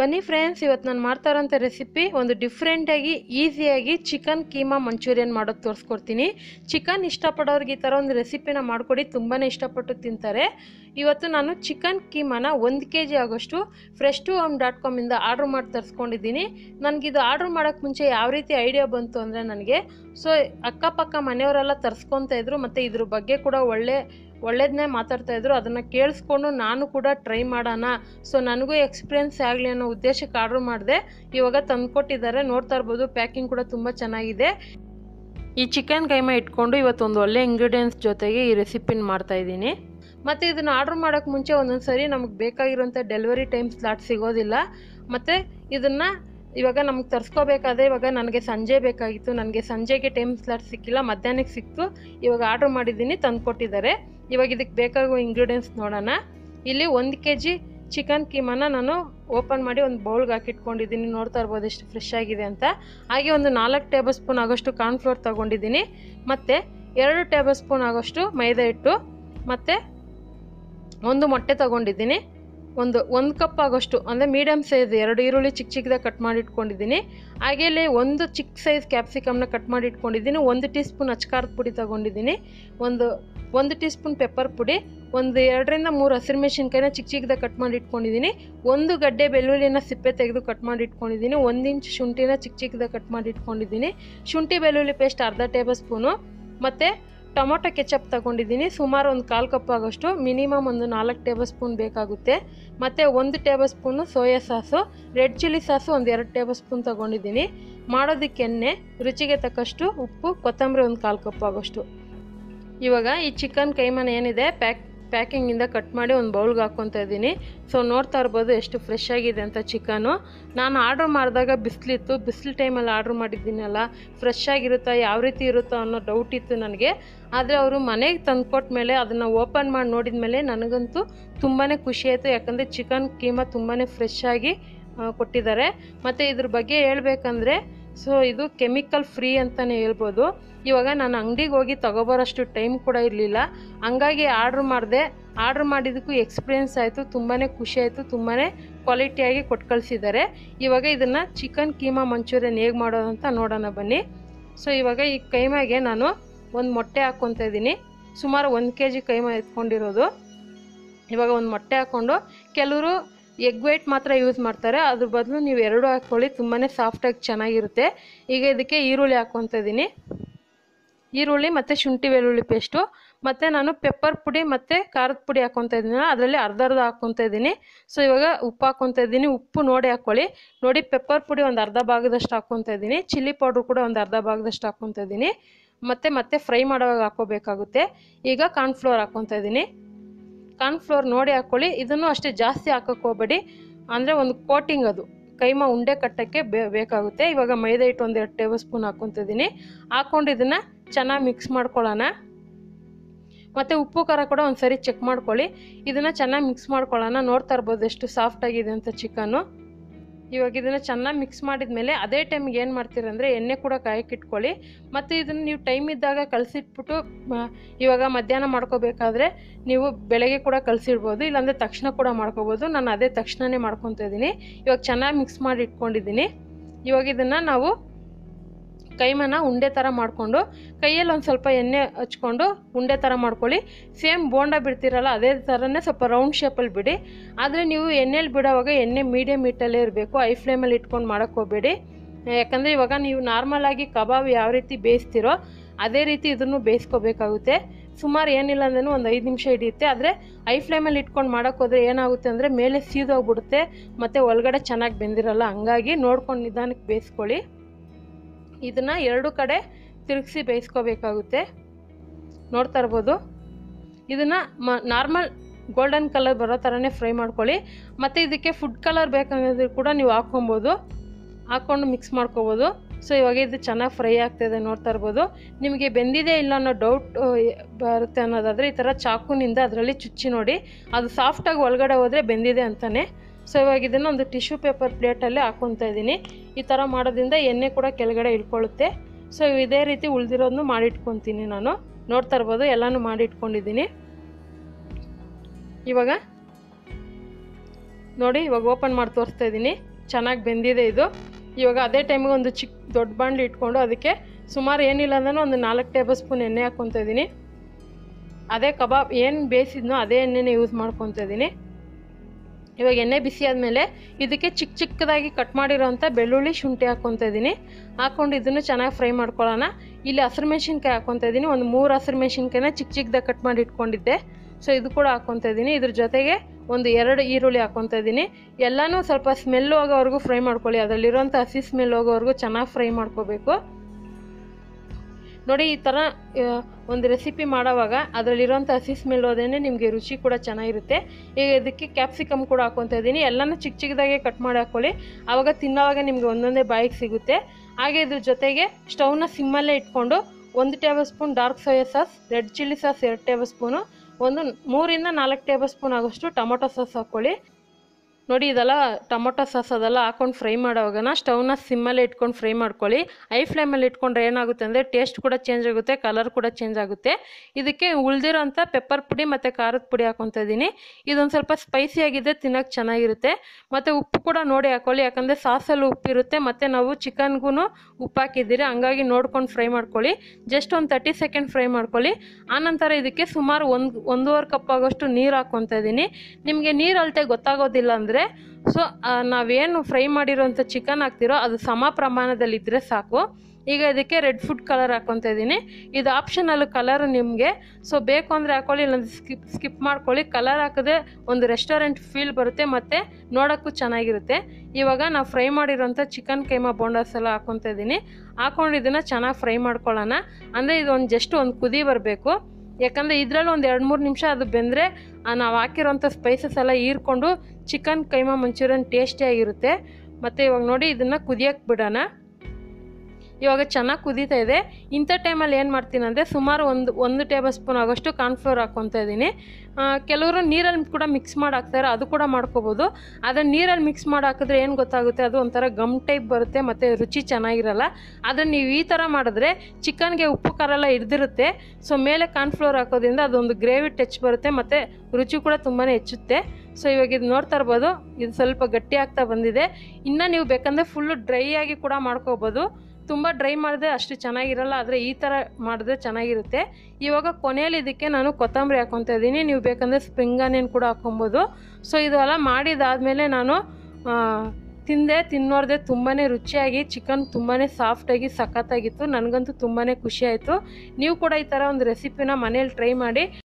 ಬನ್ನಿ ಫ್ರೆಂಡ್ಸ್ ಇವತ್ತು ನಾನು ಮಾಡ್ತಾ ಇರೋಂಥ ರೆಸಿಪಿ ಒಂದು ಡಿಫ್ರೆಂಟಾಗಿ ಈಸಿಯಾಗಿ ಚಿಕನ್ ಕೀಮಾ ಮಂಚೂರಿಯನ್ ಮಾಡೋದು ತೋರಿಸ್ಕೊಡ್ತೀನಿ ಚಿಕನ್ ಇಷ್ಟಪಡೋರಿಗೆ ಈ ಥರ ಒಂದು ರೆಸಿಪಿನ ಮಾಡಿಕೊಡಿ ತುಂಬಾ ಇಷ್ಟಪಟ್ಟು ತಿಂತಾರೆ ಇವತ್ತು ನಾನು ಚಿಕನ್ ಕೀಮಾನ ಒಂದು ಕೆ ಜಿ ಆಗೋಷ್ಟು ಫ್ರೆಶ್ ಟು ಹೋಮ್ ಡಾಟ್ ಕಾಮಿಂದ ಆರ್ಡ್ರ್ ಮಾಡಿ ತರಿಸ್ಕೊಂಡಿದ್ದೀನಿ ನನಗಿದು ಆರ್ಡ್ರ್ ಮಾಡೋಕ್ಕೆ ಮುಂಚೆ ಯಾವ ರೀತಿ ಐಡಿಯಾ ಬಂತು ಅಂದರೆ ನನಗೆ ಸೊ ಅಕ್ಕಪಕ್ಕ ಮನೆಯವರೆಲ್ಲ ತರಿಸ್ಕೊತಾ ಇದ್ರು ಮತ್ತು ಇದ್ರ ಬಗ್ಗೆ ಕೂಡ ಒಳ್ಳೆ ಒಳ್ಳೇದನ್ನೇ ಮಾತಾಡ್ತಾ ಇದ್ರು ಅದನ್ನು ಕೇಳಿಸ್ಕೊಂಡು ನಾನು ಕೂಡ ಟ್ರೈ ಮಾಡೋಣ ಸೊ ನನಗೂ ಎಕ್ಸ್ಪೀರಿಯನ್ಸ್ ಆಗಲಿ ಅನ್ನೋ ಉದ್ದೇಶಕ್ಕೆ ಆರ್ಡ್ರ್ ಮಾಡಿದೆ ಇವಾಗ ತಂದುಕೊಟ್ಟಿದ್ದಾರೆ ನೋಡ್ತಾ ಇರ್ಬೋದು ಪ್ಯಾಕಿಂಗ್ ಕೂಡ ತುಂಬ ಚೆನ್ನಾಗಿದೆ ಈ ಚಿಕನ್ ಕೈಮಾ ಇಟ್ಕೊಂಡು ಇವತ್ತೊಂದು ಒಳ್ಳೆ ಇಂಗ್ರೀಡಿಯೆಂಟ್ಸ್ ಜೊತೆಗೆ ಈ ರೆಸಿಪಿನ ಮಾಡ್ತಾ ಇದ್ದೀನಿ ಮತ್ತು ಇದನ್ನು ಆರ್ಡ್ರ್ ಮಾಡೋಕ್ಕೆ ಮುಂಚೆ ಒಂದೊಂದು ಸರಿ ನಮಗೆ ಬೇಕಾಗಿರೋಂಥ ಡೆಲಿವರಿ ಟೈಮ್ ಸ್ಲಾಟ್ ಸಿಗೋದಿಲ್ಲ ಮತ್ತು ಇದನ್ನು ಇವಾಗ ನಮ್ಗೆ ತರಿಸ್ಕೋಬೇಕಾದ್ರೆ ಇವಾಗ ನನಗೆ ಸಂಜೆ ಬೇಕಾಗಿತ್ತು ನನಗೆ ಸಂಜೆಗೆ ಟೈಮ್ ಸ್ಲಾಟ್ ಸಿಕ್ಕಿಲ್ಲ ಮಧ್ಯಾಹ್ನಕ್ಕೆ ಸಿಕ್ತು ಇವಾಗ ಆರ್ಡ್ರ್ ಮಾಡಿದ್ದೀನಿ ತಂದುಕೊಟ್ಟಿದ್ದಾರೆ ಇವಾಗ ಇದಕ್ಕೆ ಬೇಕಾಗುವ ಇಂಗ್ರೀಡಿಯೆಂಟ್ಸ್ ನೋಡೋಣ ಇಲ್ಲಿ ಒಂದು ಕೆ ಜಿ ಚಿಕನ್ ಕೀಮಾನ ನಾನು ಓಪನ್ ಮಾಡಿ ಒಂದು ಬೌಲ್ಗೆ ಹಾಕಿಟ್ಕೊಂಡಿದ್ದೀನಿ ನೋಡ್ತಾ ಇರ್ಬೋದು ಎಷ್ಟು ಫ್ರೆಶ್ ಆಗಿದೆ ಅಂತ ಹಾಗೆ ಒಂದು ನಾಲ್ಕು ಟೇಬಲ್ ಸ್ಪೂನ್ ಆಗೋಷ್ಟು ಕಾರ್ನ್ಫ್ಲೋರ್ ತೊಗೊಂಡಿದ್ದೀನಿ ಮತ್ತು ಎರಡು ಟೇಬಲ್ ಸ್ಪೂನ್ ಆಗೋಷ್ಟು ಮೈದಾ ಹಿಟ್ಟು ಮತ್ತು ಒಂದು ಮೊಟ್ಟೆ ತೊಗೊಂಡಿದ್ದೀನಿ ಒಂದು ಒಂದು ಕಪ್ ಆಗೋಷ್ಟು ಅಂದರೆ ಮೀಡಿಯಮ್ ಸೈಜ್ ಎರಡು ಈರುಳ್ಳಿ ಚಿಕ್ಕ ಚಿಕ್ಕದಾಗಿ ಕಟ್ ಮಾಡಿ ಇಟ್ಕೊಂಡಿದ್ದೀನಿ ಹಾಗೆ ಇಲ್ಲಿ ಒಂದು ಚಿಕ್ಕ ಸೈಜ್ ಕ್ಯಾಪ್ಸಿಕಮ್ನ ಕಟ್ ಮಾಡಿ ಇಟ್ಕೊಂಡಿದ್ದೀನಿ ಒಂದು ಟೀ ಸ್ಪೂನ್ ಅಚ್ಕಾರದ ಪುಡಿ ತೊಗೊಂಡಿದ್ದೀನಿ ಒಂದು ಒಂದು ಟೀ ಸ್ಪೂನ್ ಪೆಪ್ಪರ್ ಪುಡಿ ಒಂದು ಎರಡರಿಂದ ಮೂರು ಹಸಿರು ಮೆಣಸಿನ್ಕಾಯಿನ ಚಿಕ್ಕ ಚಿಕ್ಕದಾಗಿ ಕಟ್ ಮಾಡಿ ಇಟ್ಕೊಂಡಿದ್ದೀನಿ ಒಂದು ಗಡ್ಡೆ ಬೆಳ್ಳುಳ್ಳಿನ ಸಿಪ್ಪೆ ತೆಗೆದು ಕಟ್ ಮಾಡಿ ಇಟ್ಕೊಂಡಿದ್ದೀನಿ ಒಂದು ಇಂಚ್ ಶುಂಠಿನ ಚಿಕ್ಕ ಚಿಕ್ಕದಾಗಿ ಕಟ್ ಮಾಡಿ ಇಟ್ಕೊಂಡಿದ್ದೀನಿ ಶುಂಠಿ ಬೆಳ್ಳುಳ್ಳಿ ಪೇಸ್ಟ್ ಅರ್ಧ ಟೇಬಲ್ ಸ್ಪೂನು ಮತ್ತು ಟೊಮೊಟೊ ಕೆಚಪ್ ತಗೊಂಡಿದ್ದೀನಿ ಸುಮಾರು ಒಂದು ಕಾಲು ಕಪ್ ಆಗೋಷ್ಟು ಮಿನಿಮಮ್ ಒಂದು ನಾಲ್ಕು ಟೇಬಲ್ ಸ್ಪೂನ್ ಬೇಕಾಗುತ್ತೆ ಮತ್ತು ಒಂದು table spoon soya sauce red chilli sauce ಒಂದು ಎರಡು ಟೇಬಲ್ ಸ್ಪೂನ್ ತೊಗೊಂಡಿದ್ದೀನಿ ಮಾಡೋದಕ್ಕೆ ಎಣ್ಣೆ ರುಚಿಗೆ ತಕ್ಕಷ್ಟು ಉಪ್ಪು ಕೊತ್ತಂಬರಿ ಒಂದು ಕಾಲು ಕಪ್ ಆಗೋಷ್ಟು ಇವಾಗ ಈ ಚಿಕನ್ ಕೈಮನ ಏನಿದೆ ಪ್ಯಾಕ್ ಪ್ಯಾಕಿಂಗಿಂದ ಕಟ್ ಮಾಡಿ ಒಂದು ಬೌಲ್ಗೆ ಹಾಕ್ಕೊತಾ ಇದ್ದೀನಿ ಸೊ ನೋಡ್ತಾ ಇರ್ಬೋದು ಎಷ್ಟು ಫ್ರೆಶ್ ಆಗಿದೆ ಅಂತ ಚಿಕನು ನಾನು ಆರ್ಡ್ರ್ ಮಾಡಿದಾಗ ಬಿಸಿಲಿತ್ತು ಬಿಸಿಲು ಟೈಮಲ್ಲಿ ಆರ್ಡ್ರ್ ಮಾಡಿದ್ದೀನಲ್ಲ ಫ್ರೆಶ್ ಆಗಿರುತ್ತಾ ಯಾವ ರೀತಿ ಇರುತ್ತೋ ಅನ್ನೋ ಡೌಟ್ ಇತ್ತು ನನಗೆ ಆದರೆ ಅವರು ಮನೆಗೆ ತಂದುಕೊಟ್ಟ ಮೇಲೆ ಅದನ್ನು ಓಪನ್ ಮಾಡಿ ನೋಡಿದ ಮೇಲೆ ನನಗಂತೂ ತುಂಬಾ ಖುಷಿ ಆಯಿತು ಯಾಕಂದರೆ ಚಿಕನ್ ಕೀಮಾ ತುಂಬಾ ಫ್ರೆಶ್ ಆಗಿ ಆ, ಕೊಟ್ಟಿದ್ದಾರೆ ಮತ್ತು ಇದ್ರ ಬಗ್ಗೆ ಹೇಳ್ಬೇಕಂದ್ರೆ ಸೊ ಇದು ಕೆಮಿಕಲ್ ಫ್ರೀ ಅಂತಲೇ ಹೇಳ್ಬೋದು ಇವಾಗ ನಾನು ಅಂಗಡಿಗೆ ಹೋಗಿ ತಗೊಬರೋಷ್ಟು ಟೈಮ್ ಕೂಡ ಇರಲಿಲ್ಲ ಹಂಗಾಗಿ ಆರ್ಡ್ರ್ ಮಾಡಿದೆ ಆರ್ಡ್ರ್ ಮಾಡಿದ್ದಕ್ಕೂ ಎಕ್ಸ್ಪೀರಿಯೆನ್ಸ್ ಆಯಿತು ತುಂಬಾ ಖುಷಿ ಆಯಿತು ತುಂಬಾ ಕ್ವಾಲಿಟಿಯಾಗಿ ಕೊಟ್ಟು ಕಳಿಸಿದ್ದಾರೆ ಇವಾಗ ಇದನ್ನು ಚಿಕನ್ ಕೀಮಾ ಮಂಚೂರಿಯನ್ ಹೇಗೆ ಮಾಡೋದು ಅಂತ ನೋಡೋಣ ಬನ್ನಿ ಸೊ ಇವಾಗ ಈ ಕೈಮಾಗೆ ನಾನು ಒಂದು ಮೊಟ್ಟೆ ಹಾಕ್ಕೊತಾ ಇದ್ದೀನಿ ಸುಮಾರು ಒಂದು ಕೆ ಜಿ ಕೈಮಾ ಎತ್ಕೊಂಡಿರೋದು ಇವಾಗ ಒಂದು ಮೊಟ್ಟೆ ಹಾಕ್ಕೊಂಡು ಕೆಲವರು ಎಗ್ ವೈಟ್ ಮಾತ್ರ ಯೂಸ್ ಮಾಡ್ತಾರೆ ಅದ್ರ ಬದಲು ನೀವು ಎರಡು ಹಾಕ್ಕೊಳ್ಳಿ ತುಂಬಾ ಸಾಫ್ಟಾಗಿ ಚೆನ್ನಾಗಿರುತ್ತೆ ಈಗ ಇದಕ್ಕೆ ಈರುಳ್ಳಿ ಹಾಕ್ಕೊತಾ ಇದ್ದೀನಿ ಈರುಳ್ಳಿ ಮತ್ತು ಶುಂಠಿ ಬೆಳ್ಳುಳ್ಳಿ ಪೇಸ್ಟು ಮತ್ತು ನಾನು ಪೆಪ್ಪರ್ ಪುಡಿ ಮತ್ತು ಖಾರದ ಪುಡಿ ಹಾಕ್ಕೊತಾ ಇದ್ದೀನಿ ಅದರಲ್ಲಿ ಅರ್ಧ ಅರ್ಧ ಹಾಕ್ಕೊತಾ ಇದ್ದೀನಿ ಸೊ ಇವಾಗ ಉಪ್ಪು ಹಾಕ್ಕೊತಾ ಇದ್ದೀನಿ ಉಪ್ಪು ನೋಡಿ ಹಾಕ್ಕೊಳ್ಳಿ ನೋಡಿ ಪೆಪ್ಪರ್ ಪುಡಿ ಒಂದು ಅರ್ಧ ಭಾಗದಷ್ಟು ಹಾಕ್ಕೊತಾ ಇದ್ದೀನಿ ಚಿಲ್ಲಿ ಪೌಡ್ರ್ ಕೂಡ ಒಂದು ಅರ್ಧ ಭಾಗದಷ್ಟು ಹಾಕ್ಕೊತಾ ಇದ್ದೀನಿ ಮತ್ತು ಮತ್ತೆ ಫ್ರೈ ಮಾಡೋವಾಗ ಹಾಕ್ಕೋಬೇಕಾಗುತ್ತೆ ಈಗ ಕಾರ್ನ್ಫ್ಲೋರ್ ಹಾಕ್ಕೊತಾ ಇದ್ದೀನಿ ಕಾರ್ನ್ಫ್ಲೋರ್ ನೋಡಿ ಹಾಕ್ಕೊಳ್ಳಿ ಇದನ್ನು ಅಷ್ಟೇ ಜಾಸ್ತಿ ಹಾಕೋಕ್ಕೆ ಹೋಗಬೇಡಿ ಅಂದರೆ ಒಂದು ಕೋಟಿಂಗ್ ಅದು ಕೈಮಾ ಉಂಡೆ ಕಟ್ಟೋಕ್ಕೆ ಬೇ ಬೇಕಾಗುತ್ತೆ ಇವಾಗ ಮೈದಾ ಹಿಟ್ಟು ಒಂದು ಎರಡು ಟೇಬಲ್ ಸ್ಪೂನ್ ಹಾಕ್ಕೊತಿದ್ದೀನಿ ಹಾಕ್ಕೊಂಡು ಇದನ್ನು ಚೆನ್ನಾಗಿ ಮಿಕ್ಸ್ ಮಾಡ್ಕೊಳ್ಳೋಣ ಮತ್ತು ಉಪ್ಪು ಖಾರ ಕೂಡ ಒಂದು ಸರಿ ಚೆಕ್ ಮಾಡ್ಕೊಳ್ಳಿ ಇದನ್ನು ಚೆನ್ನಾಗಿ ಮಿಕ್ಸ್ ಮಾಡ್ಕೊಳ್ಳೋಣ ನೋಡ್ತಾ ಇರ್ಬೋದು ಎಷ್ಟು ಸಾಫ್ಟಾಗಿದೆ ಅಂತ ಚಿಕನ್ನು ಇವಾಗ ಇದನ್ನು ಚೆನ್ನಾಗಿ ಮಿಕ್ಸ್ ಮಾಡಿದ ಮೇಲೆ ಅದೇ ಟೈಮಿಗೆ ಏನು ಮಾಡ್ತೀರಂದರೆ ಎಣ್ಣೆ ಕೂಡ ಕಾಯಕ್ಕೆ ಇಟ್ಕೊಳ್ಳಿ ಮತ್ತು ಇದನ್ನು ನೀವು ಟೈಮ್ ಇದ್ದಾಗ ಕಲಸಿಟ್ಬಿಟ್ಟು ಮ- ಇವಾಗ ಮಧ್ಯಾಹ್ನ ಮಾಡ್ಕೋಬೇಕಾದ್ರೆ ನೀವು ಬೆಳಗ್ಗೆ ಕೂಡ ಕಲಸಿಡ್ಬೋದು ಇಲ್ಲಾಂದರೆ ತಕ್ಷಣ ಕೂಡ ಮಾಡ್ಕೋಬೋದು ನಾನು ಅದೇ ತಕ್ಷಣವೇ ಮಾಡ್ಕೊತಾ ಇದ್ದೀನಿ ಇವಾಗ ಚೆನ್ನಾಗಿ ಮಿಕ್ಸ್ ಮಾಡಿ ಇಟ್ಕೊಂಡಿದ್ದೀನಿ ಇವಾಗ ಇದನ್ನು ನಾವು ಕೈಮನ ಉಂಡೆ ಥರ ಮಾಡಿಕೊಂಡು ಕೈಯಲ್ಲಿ ಒಂದು ಸ್ವಲ್ಪ ಎಣ್ಣೆ ಹಚ್ಕೊಂಡು ಉಂಡೆ ಥರ ಮಾಡ್ಕೊಳ್ಳಿ ಸೇಮ್ ಬೋಂಡ ಬಿಡ್ತೀರಲ್ಲ ಅದೇ ಥರನೇ ಸ್ವಲ್ಪ ರೌಂಡ್ ಶೇಪಲ್ಲಿ ಬಿಡಿ ಆದರೆ ನೀವು ಎಣ್ಣೆಲಿ ಬಿಡೋವಾಗ ಎಣ್ಣೆ ಮೀಡಿಯಮ್ ಹಿಟ್ಟಲ್ಲೇ ಇರಬೇಕು ಐ ಫ್ಲೇಮಲ್ಲಿ ಇಟ್ಕೊಂಡು ಮಾಡೋಕ್ಕೆ ಹೋಗಬೇಡಿ ಯಾಕಂದರೆ ಇವಾಗ ನೀವು ನಾರ್ಮಲಾಗಿ ಕಬಾಬ್ ಯಾವ ರೀತಿ ಬೇಯಿಸ್ತೀರೋ ಅದೇ ರೀತಿ ಇದನ್ನು ಬೇಯಿಸ್ಕೋಬೇಕಾಗುತ್ತೆ ಸುಮಾರು ಏನಿಲ್ಲ ಅಂದ್ರೂ ಒಂದು ಐದು ನಿಮಿಷ ಹಿಡಿಯುತ್ತೆ ಆದರೆ ಐ ಫ್ಲೇಮಲ್ಲಿ ಇಟ್ಕೊಂಡು ಮಾಡೋಕ್ಕೆ ಹೋದರೆ ಏನಾಗುತ್ತೆ ಅಂದರೆ ಮೇಲೆ ಸೀದೋಗ್ಬಿಡುತ್ತೆ ಮತ್ತು ಒಳಗಡೆ ಚೆನ್ನಾಗಿ ಬೆಂದಿರಲ್ಲ ಹಂಗಾಗಿ ನೋಡ್ಕೊಂಡು ನಿಧಾನಕ್ಕೆ ಬೇಯಿಸ್ಕೊಳ್ಳಿ ಇದನ್ನು ಎರಡು ಕಡೆ ತಿರುಗಿಸಿ ಬೇಯಿಸ್ಕೋಬೇಕಾಗುತ್ತೆ ನೋಡ್ತಾ ಇರ್ಬೋದು ಇದನ್ನು ಮ ನಾರ್ಮಲ್ ಗೋಲ್ಡನ್ ಕಲರ್ ಬರೋ ಥರನೇ ಫ್ರೈ ಮಾಡ್ಕೊಳ್ಳಿ ಮತ್ತು ಇದಕ್ಕೆ ಫುಡ್ ಕಲರ್ ಬೇಕಂದ್ರೆ ಕೂಡ ನೀವು ಹಾಕ್ಕೊಬೋದು ಹಾಕ್ಕೊಂಡು ಮಿಕ್ಸ್ ಮಾಡ್ಕೋಬೋದು ಸೊ ಇವಾಗ ಇದು ಚೆನ್ನಾಗಿ ಫ್ರೈ ಆಗ್ತಾಯಿದೆ ನೋಡ್ತಾ ಇರ್ಬೋದು ನಿಮಗೆ ಬೆಂದಿದೆ ಇಲ್ಲ ಅನ್ನೋ ಡೌಟ್ ಬರುತ್ತೆ ಅನ್ನೋದಾದರೆ ಈ ಥರ ಚಾಕುನಿಂದ ಅದರಲ್ಲಿ ಚುಚ್ಚಿ ನೋಡಿ ಅದು ಸಾಫ್ಟಾಗಿ ಒಳಗಡೆ ಹೋದರೆ ಬೆಂದಿದೆ ಅಂತಲೇ ಸೊ ಇವಾಗ ಇದನ್ನು ಒಂದು ಟಿಶ್ಯೂ ಪೇಪರ್ ಪ್ಲೇಟಲ್ಲೇ ಹಾಕ್ಕೊತಾ ಇದ್ದೀನಿ ಈ ಥರ ಮಾಡೋದ್ರಿಂದ ಎಣ್ಣೆ ಕೂಡ ಕೆಳಗಡೆ ಇಳ್ಕೊಳ್ಳುತ್ತೆ ಸೊ ಇದೇ ರೀತಿ ಉಳಿದಿರೋದನ್ನು ಮಾಡಿಟ್ಕೊತೀನಿ ನಾನು ನೋಡ್ತಾ ಇರ್ಬೋದು ಎಲ್ಲನೂ ಮಾಡಿಟ್ಕೊಂಡಿದ್ದೀನಿ ಇವಾಗ ನೋಡಿ ಇವಾಗ ಓಪನ್ ಮಾಡಿ ತೋರಿಸ್ತಾ ಇದ್ದೀನಿ ಚೆನ್ನಾಗಿ ಬೆಂದಿದೆ ಇದು ಇವಾಗ ಅದೇ ಟೈಮಿಗೆ ಒಂದು ಚಿಕ್ಕ ದೊಡ್ಡ ಬಾಣಲಿ ಇಟ್ಕೊಂಡು ಅದಕ್ಕೆ ಸುಮಾರು ಏನಿಲ್ಲ ಅಂದ್ರೆ ಒಂದು ನಾಲ್ಕು ಟೇಬಲ್ ಸ್ಪೂನ್ ಎಣ್ಣೆ ಹಾಕ್ಕೊತಾ ಇದ್ದೀನಿ ಅದೇ ಕಬಾಬ್ ಏನು ಬೇಯಿಸಿದ್ನೋ ಅದೇ ಎಣ್ಣೆನೇ ಯೂಸ್ ಮಾಡ್ಕೊತಾ ಇದ್ದೀನಿ ಇವಾಗ ಎಣ್ಣೆ ಬಿಸಿ ಆದಮೇಲೆ ಇದಕ್ಕೆ ಚಿಕ್ಕ ಚಿಕ್ಕದಾಗಿ ಕಟ್ ಮಾಡಿರೋಂಥ ಬೆಳ್ಳುಳ್ಳಿ ಶುಂಠಿ ಹಾಕ್ಕೊತಾ ಇದ್ದೀನಿ ಹಾಕ್ಕೊಂಡು ಇದನ್ನು ಚೆನ್ನಾಗಿ ಫ್ರೈ ಮಾಡ್ಕೊಳ್ಳೋಣ ಇಲ್ಲಿ ಹಸಿರು ಮೆಣಸಿನ್ಕಾಯಿ ಹಾಕ್ಕೊತಾ ಇದ್ದೀನಿ ಒಂದು ಮೂರು ಹಸಿರು ಮೆಣಸಿನ್ಕಾಯಿನ ಚಿಕ್ಕ ಚಿಕ್ಕದಾಗಿ ಕಟ್ ಮಾಡಿ ಇಟ್ಕೊಂಡಿದ್ದೆ ಸೊ ಇದು ಕೂಡ ಹಾಕ್ಕೊತಾ ಇದ್ದೀನಿ ಇದ್ರ ಜೊತೆಗೆ ಒಂದು ಎರಡು ಈರುಳ್ಳಿ ಹಾಕ್ಕೊತಾ ಇದ್ದೀನಿ ಎಲ್ಲನೂ ಸ್ವಲ್ಪ ಸ್ಮೆಲ್ ಹೋಗೋವರೆಗೂ ಫ್ರೈ ಮಾಡ್ಕೊಳ್ಳಿ ಅದರಲ್ಲಿರೋಂಥ ಹಸಿ ಸ್ಮೆಲ್ ಹೋಗೋವರೆಗೂ ಚೆನ್ನಾಗಿ ಫ್ರೈ ಮಾಡ್ಕೋಬೇಕು ನೋಡಿ ಈ ಥರ ಆ, ಒಂದು ರೆಸಿಪಿ ಮಾಡೋವಾಗ ಅದರಲ್ಲಿರೋಂಥ ಹಸಿ ಸ್ಮೆಲ್ ಹೋದೇನೆ ನಿಮಗೆ ರುಚಿ ಕೂಡ ಚೆನ್ನಾಗಿರುತ್ತೆ ಈಗ ಇದಕ್ಕೆ ಕ್ಯಾಪ್ಸಿಕಮ್ ಕೂಡ ಹಾಕ್ಕೊತಾ ಇದ್ದೀನಿ ಎಲ್ಲನೂ ಚಿಕ್ಕ ಚಿಕ್ಕದಾಗೆ ಕಟ್ ಮಾಡಿ ಹಾಕ್ಕೊಳ್ಳಿ ಆವಾಗ ತಿನ್ನೋವಾಗ ನಿಮಗೆ ಒಂದೊಂದೇ ಬಾಯಿಗೆ ಸಿಗುತ್ತೆ ಹಾಗೆ ಇದ್ರ ಜೊತೆಗೆ ಸ್ಟವ್ನ ಸಿಮ್ಮಲ್ಲೇ ಇಟ್ಕೊಂಡು ಒಂದು table spoon dark soya sauce red chilli sauce ಎರಡು ಟೇಬಲ್ ಸ್ಪೂನು ಒಂದು ಮೂರಿಂದ ನಾಲ್ಕು ಟೇಬಲ್ ಸ್ಪೂನ್ ಆಗೋಷ್ಟು ಟೊಮೊಟೊ ಸಾಸ್ ಹಾಕ್ಕೊಳ್ಳಿ ನೋಡಿ ಇದೆಲ್ಲ ಟೊಮೊಟೊ ಸಾಸ್ ಅದೆಲ್ಲ ಹಾಕೊಂಡು ಫ್ರೈ ಮಾಡೋವಾಗನ ಸ್ಟವ್ನ ಸಿಮ್ಮಲ್ಲೇ ಇಟ್ಕೊಂಡು ಫ್ರೈ ಮಾಡ್ಕೊಳ್ಳಿ ಐ ಫ್ಲೇಮಲ್ಲಿ ಇಟ್ಕೊಂಡ್ರೆ ಏನಾಗುತ್ತೆ ಅಂದರೆ ಟೇಸ್ಟ್ ಕೂಡ ಚೇಂಜ್ ಆಗುತ್ತೆ ಕಲರ್ ಕೂಡ ಚೇಂಜ್ ಆಗುತ್ತೆ ಇದಕ್ಕೆ ಉಳಿದಿರೋಂಥ ಪೆಪ್ಪರ್ ಪುಡಿ ಮತ್ತು ಖಾರದ ಪುಡಿ ಹಾಕೊತಾ ಇದ್ದೀನಿ ಇದೊಂದು ಸ್ವಲ್ಪ ಸ್ಪೈಸಿ ಆಗಿದೆ ತಿನ್ನೋಕೆ ಚೆನ್ನಾಗಿರುತ್ತೆ ಮತ್ತು ಉಪ್ಪು ಕೂಡ ನೋಡಿ ಹಾಕೊಳ್ಳಿ ಯಾಕಂದರೆ ಸಾಸಲ್ಲಿ ಉಪ್ಪಿರುತ್ತೆ ಮತ್ತು ನಾವು ಚಿಕನ್ಗೂ ಉಪ್ಪು ಹಾಕಿದ್ದೀರಿ ಹಂಗಾಗಿ ನೋಡ್ಕೊಂಡು ಫ್ರೈ ಮಾಡ್ಕೊಳ್ಳಿ ಜಸ್ಟ್ ಒಂದು ತರ್ಟಿ ಸೆಕೆಂಡ್ ಫ್ರೈ ಮಾಡ್ಕೊಳ್ಳಿ ಆನಂತರ ಇದಕ್ಕೆ ಸುಮಾರು ಒಂದು ಒಂದೂವರೆ ಕಪ್ ಆಗೋಷ್ಟು ನೀರು ಹಾಕ್ಕೊತಾ ಇದ್ದೀನಿ ನಿಮಗೆ ನೀರು ಅಳತೆ ಗೊತ್ತಾಗೋದಿಲ್ಲ ಅಂದರೆ ಸೊ ನಾವೇನು ಫ್ರೈ ಮಾಡಿರೋಂಥ ಚಿಕನ್ ಹಾಕ್ತಿರೋ ಅದು ಸಮ ಪ್ರಮಾಣದಲ್ಲಿದ್ದರೆ ಸಾಕು ಈಗ ಇದಕ್ಕೆ ರೆಡ್ ಫುಡ್ ಕಲರ್ ಹಾಕ್ಕೊತಾ ಇದ್ದೀನಿ ಇದು ಆಪ್ಷನಲ್ ಕಲರ್ ನಿಮಗೆ ಸೊ ಬೇಕು ಅಂದರೆ ಹಾಕೊಳ್ಳಿ ಇಲ್ಲಾಂದ್ರೆ ಸ್ಕಿಪ್ ಸ್ಕಿಪ್ ಮಾಡ್ಕೊಳ್ಳಿ ಕಲರ್ ಹಾಕಿದ್ರೆ ಒಂದು ರೆಸ್ಟೋರೆಂಟ್ ಫೀಲ್ ಬರುತ್ತೆ ಮತ್ತು ನೋಡೋಕ್ಕೂ ಚೆನ್ನಾಗಿರುತ್ತೆ ಇವಾಗ ನಾವು ಫ್ರೈ ಮಾಡಿರೋಂಥ ಚಿಕನ್ ಕೈಮಾ ಬೋಂಡಾಸ್ ಎಲ್ಲ ಹಾಕ್ಕೊತಾ ಇದ್ದೀನಿ ಹಾಕೊಂಡು ಇದನ್ನು ಚೆನ್ನಾಗಿ ಫ್ರೈ ಮಾಡ್ಕೊಳ್ಳೋಣ ಅಂದರೆ ಇದು ಒಂದು ಜಸ್ಟ್ ಒಂದು ಕುದಿ ಬರಬೇಕು ಯಾಕಂದರೆ ಇದರಲ್ಲಿ ಒಂದು ಎರಡು ಮೂರು ನಿಮಿಷ ಅದು ಬೆಂದರೆ ನಾವು ಹಾಕಿರೋಂಥ ಸ್ಪೈಸಸ್ ಎಲ್ಲ ಹೀರ್ಕೊಂಡು ಚಿಕನ್ ಕೈಮಾ ಮಂಚೂರಿಯನ್ ಟೇಸ್ಟಿಯಾಗಿರುತ್ತೆ ಮತ್ತು ಇವಾಗ ನೋಡಿ ಇದನ್ನು ಕುದಿಯೋಕ್ಕೆ ಬಿಡೋಣ ಇವಾಗ ಚೆನ್ನಾಗಿ ಕುದೀತಾ ಇದೆ ಇಂಥ ಟೈಮಲ್ಲಿ ಏನು ಮಾಡ್ತೀನಿ ಅಂದರೆ ಸುಮಾರು ಒಂದು ಒಂದು ಟೇಬಲ್ ಸ್ಪೂನ್ ಆಗೋಷ್ಟು ಕಾರ್ನ್ಫ್ಲೋರ್ ಹಾಕ್ಕೊತಾ ಇದ್ದೀನಿ ಕೆಲವರು ನೀರಲ್ಲಿ ಕೂಡ ಮಿಕ್ಸ್ ಮಾಡಿ ಹಾಕ್ತಾರೆ ಅದು ಕೂಡ ಮಾಡ್ಕೋಬೋದು ಆದರೆ ನೀರಲ್ಲಿ ಮಿಕ್ಸ್ ಮಾಡಿ ಹಾಕಿದ್ರೆ ಏನು ಗೊತ್ತಾಗುತ್ತೆ ಅದು ಒಂಥರ ಗಮ್ ಟೈಪ್ ಬರುತ್ತೆ ಮತ್ತು ರುಚಿ ಚೆನ್ನಾಗಿರಲ್ಲ ಆದರೆ ನೀವು ಈ ಥರ ಮಾಡಿದ್ರೆ ಚಿಕನ್ಗೆ ಉಪ್ಪು ಖಾರ ಎಲ್ಲ ಹಿಡ್ದಿರುತ್ತೆ ಸೊ ಮೇಲೆ ಕಾರ್ನ್ಫ್ಲೋರ್ ಹಾಕೋದ್ರಿಂದ ಅದೊಂದು ಗ್ರೇವಿ ಟಚ್ ಬರುತ್ತೆ ಮತ್ತು ರುಚಿ ಕೂಡ ತುಂಬಾ ಹೆಚ್ಚುತ್ತೆ ಸೊ ಇವಾಗ ಇದು ನೋಡ್ತಾ ಇರ್ಬೋದು ಇದು ಸ್ವಲ್ಪ ಗಟ್ಟಿ ಆಗ್ತಾ ಬಂದಿದೆ ಇನ್ನು ನೀವು ಬೇಕಂದರೆ ಫುಲ್ಲು ಡ್ರೈ ಆಗಿ ಕೂಡ ಮಾಡ್ಕೋಬೋದು ತುಂಬ ಡ್ರೈ ಮಾಡಿದ್ರೆ ಅಷ್ಟು ಚೆನ್ನಾಗಿರಲ್ಲ ಆದರೆ ಈ ಥರ ಮಾಡಿದ್ರೆ ಚೆನ್ನಾಗಿರುತ್ತೆ ಇವಾಗ ಕೊನೆಯಲ್ಲಿ ಇದಕ್ಕೆ ನಾನು ಕೊತ್ತಂಬರಿ ಹಾಕ್ಕೊತಾ ಇದ್ದೀನಿ ನೀವು ಬೇಕಂದರೆ ಸ್ಪ್ರಿಂಗ್ ಆನಿಯನ್ ಕೂಡ ಹಾಕ್ಕೊಬೋದು ಸೊ ಇದೆಲ್ಲ ಮಾಡಿದಾದಮೇಲೆ ನಾನು ಆ, ತಿಂದೆ ತಿನ್ನೋರ್ದೆ ತುಂಬಾ ರುಚಿಯಾಗಿ ಚಿಕನ್ ತುಂಬಾ ಸಾಫ್ಟಾಗಿ ಸಖತ್ತಾಗಿತ್ತು ನನಗಂತೂ ತುಂಬಾ ಖುಷಿ ಆಯಿತು ನೀವು ಕೂಡ ಈ ಥರ ಒಂದು ರೆಸಿಪಿನ ಮನೇಲಿ ಟ್ರೈ ಮಾಡಿ